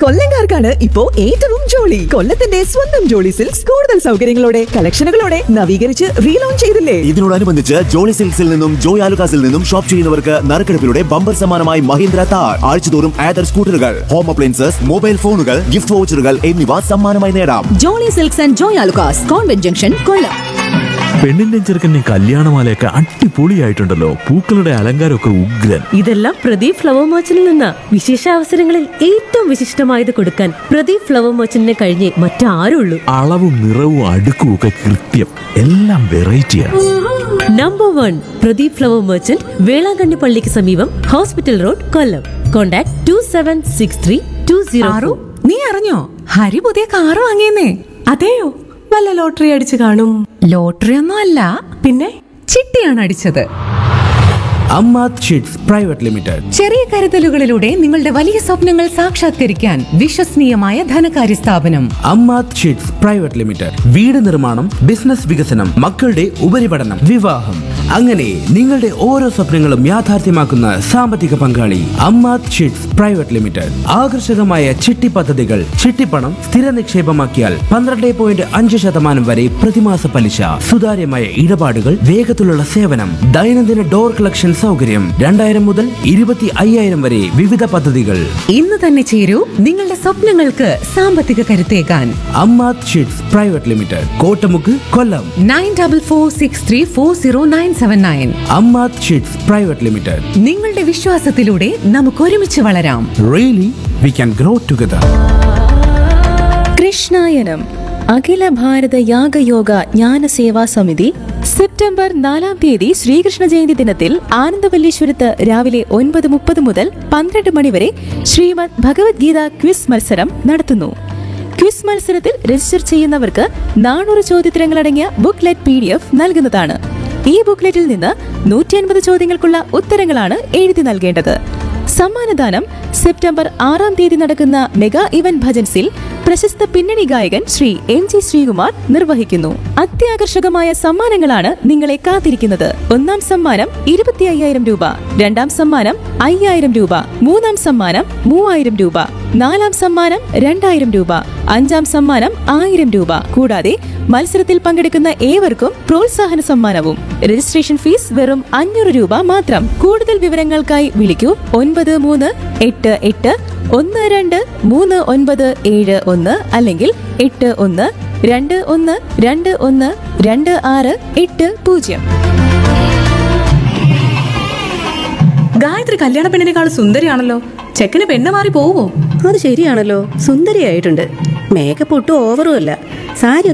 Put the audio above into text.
കൊല്ലങ്കാർക്കാണ് ഇപ്പോ ഏറ്റവും ജോളി കൊല്ലത്തിന്റെ സ്വന്തം ജോളി സിൽക്സ് കൂടുതൽ സൗകര്യങ്ങളോടെ കളക്ഷനുകളോടെ നവീകരിച്ച് റീലോഞ്ച് ചെയ്തില്ലേ ഇതിനോടനുബന്ധിച്ച് ജോളി സിൽക്സിൽ നിന്നും ജോയ് ആലുകാസിൽ നിന്നും ഷോപ്പ് ചെയ്യുന്നവർക്ക് നറുക്കെടുപ്പിലൂടെ ബമ്പർ സമ്മാനമായി മഹീന്ദ്ര താർ ആഴ്ചതോറും ആദർ സ്കൂട്ടറുകൾ ഹോം അപ്ലയൻസസ് മൊബൈൽ ഫോണുകൾ ഗിഫ്റ്റ് വൗച്ചറുകൾ എന്നിവ സമ്മാനമായി നേടാം Jolly Silks and Joy Alukkas convent junction Kollam പെണ്ണിന്റെ ചെറുക്കന്റെ കല്യാണമാലയൊക്കെ അടിപൊളിയായിട്ടുണ്ടല്ലോ പൂക്കളുടെ അലങ്കാരമൊക്കെ ഉഗ്രൻ ഇതെല്ലാം പ്രദീപ് ഫ്ലവർ മർച്ചന്റിൽ നിന്ന വിശേഷ അവസരങ്ങളിൽ ഏറ്റവും വിശിഷ്ടമായത് കൊടുക്കാൻ പ്രദീപ് ഫ്ലവർ മർച്ചന്റിനെ കഴിഞ്ഞേ മറ്റാരുള്ളൂ അളവും നിറവും അടുക്കും ഒക്കെ കൃത്യം എല്ലാം വെറൈറ്റിയാണ് number one Pradeep flower merchant Velankanni പള്ളിക്ക് സമീപം hospital road Kollam contact two seven six three two zero ആറു നീ അറിഞ്ഞോ ഹരി പുതിയ കാറ് വാങ്ങിയെന്നേ അതെയോ വല്ല ലോട്ടറി അടിച്ചു കാണും ലോട്ടറി ഒന്നും അല്ല പിന്നെ ചിട്ടിയാണ് അടിച്ചത് അമ്മാത് ഷീറ്റ്സ് പ്രൈവറ്റ് ലിമിറ്റഡ് ചെറിയ കരുതലുകളിലൂടെ നിങ്ങളുടെ വലിയ സ്വപ്നങ്ങൾ സാക്ഷാത്കരിക്കാൻ വിശ്വസനീയമായ ധനകാര്യ സ്ഥാപനം അമ്മാത് ഷീറ്റ്സ് പ്രൈവറ്റ് ലിമിറ്റഡ് വീട് നിർമ്മാണം ബിസിനസ് വികസനം മക്കളുടെ ഉപരിപഠനം വിവാഹം അങ്ങനെ നിങ്ങളുടെ ഓരോ സ്വപ്നങ്ങളും യാഥാർത്ഥ്യമാക്കുന്ന സാമ്പത്തിക പങ്കാളി അമ്മാത് ഷീറ്റ്സ് പ്രൈവറ്റ് ലിമിറ്റഡ് ആകർഷകമായ ചിട്ടി പദ്ധതികൾ ചിട്ടിപ്പണം സ്ഥിര നിക്ഷേപമാക്കിയാൽ പന്ത്രണ്ട് പോയിന്റ് അഞ്ച് ശതമാനം വരെ പ്രതിമാസ പലിശ സുതാര്യമായ ഇടപാടുകൾ വേഗത്തിലുള്ള സേവനം ദൈനംദിന ഡോർ കളക്ഷൻ സൗകര്യം രണ്ടായിരം മുതൽ ഇരുപത്തി അയ്യായിരം വരെ വിവിധ പദ്ധതികൾ ഇന്ന് തന്നെ ചേരൂ നിങ്ങളുടെ സ്വപ്നങ്ങൾക്ക് സാമ്പത്തിക കരുത്തേകാൻ Ammath chits private limited Kottamukku Kollam nine double four six three four zero nine seven nine Ammath chits private limited നിങ്ങളുടെ വിശ്വാസത്തിലൂടെ നമുക്ക് ഒരുമിച്ച് വളരാം really we can grow together Krishnayanam Akhila Bharata Yagayoga Jnana Seva സമിതി സെപ്റ്റംബർ നാലാം തീയതി ശ്രീകൃഷ്ണ ജയന്തി ദിനത്തിൽ ആനന്ദവല്ലീശ്വരത്ത് രാവിലെ ഒൻപത് മുപ്പത് മുതൽ പന്ത്രണ്ട് മണിവരെ ശ്രീമദ് ഭഗവത്ഗീത ക്വിസ് മത്സരം നടത്തുന്നു ക്വിസ് മത്സരത്തിൽ രജിസ്റ്റർ ചെയ്യുന്നവർക്ക് നാനൂറ് ചോദ്യോത്തരങ്ങളടങ്ങിയ ബുക്ക്ലെറ്റ് പി ഡി എഫ് നൽകുന്നതാണ് ഈ ബുക്ക്ലെറ്റിൽ നിന്ന് നൂറ്റി അൻപത് ചോദ്യങ്ങൾക്കുള്ള ഉത്തരങ്ങളാണ് എഴുതി നൽകേണ്ടത് സമ്മാനദാനം സെപ്റ്റംബർ ആറാം തീയതി നടക്കുന്ന മെഗാ ഇവന്റ് ഭജൻസിൽ പ്രശസ്ത പിന്നണി ഗായകൻ ശ്രീ എം ജി ശ്രീകുമാർ നിർവഹിക്കുന്നു അത്യാകർഷകമായ സമ്മാനങ്ങളാണ് നിങ്ങളെ കാത്തിരിക്കുന്നത് ഒന്നാം സമ്മാനം ഇരുപത്തി അയ്യായിരം രൂപ രണ്ടാം സമ്മാനം അയ്യായിരം രൂപ മൂന്നാം സമ്മാനം മൂവായിരം രൂപ നാലാം സമ്മാനം രണ്ടായിരം രൂപ അഞ്ചാം സമ്മാനം ആയിരം രൂപ കൂടാതെ മത്സരത്തിൽ പങ്കെടുക്കുന്ന ഏവർക്കും പ്രോത്സാഹന സമ്മാനവും രജിസ്ട്രേഷൻ ഫീസ് വെറും അഞ്ഞൂറ് രൂപ മാത്രം കൂടുതൽ വിവരങ്ങൾക്കായി വിളിക്കൂ ഒൻപത് മൂന്ന് എട്ട് എട്ട് ഒന്ന് രണ്ട് മൂന്ന് ഒൻപത് ഏഴ് ഒന്ന് അല്ലെങ്കിൽ എട്ട് ഒന്ന് രണ്ട് ഒന്ന് രണ്ട് ഒന്ന് രണ്ട് ആറ് എട്ട് പൂജ്യം ഗായത്രി കല്യാണ പെണ്ണിനേക്കാൾ സുന്ദരിയാണല്ലോ ചെക്കന് പെണ്ണ് മാറി പോവോ അത് ശരിയാണല്ലോ സുന്ദരിയായിട്ടുണ്ട് മേക്കപ്പ് ഒട്ടും ഓവറും അല്ല സാരി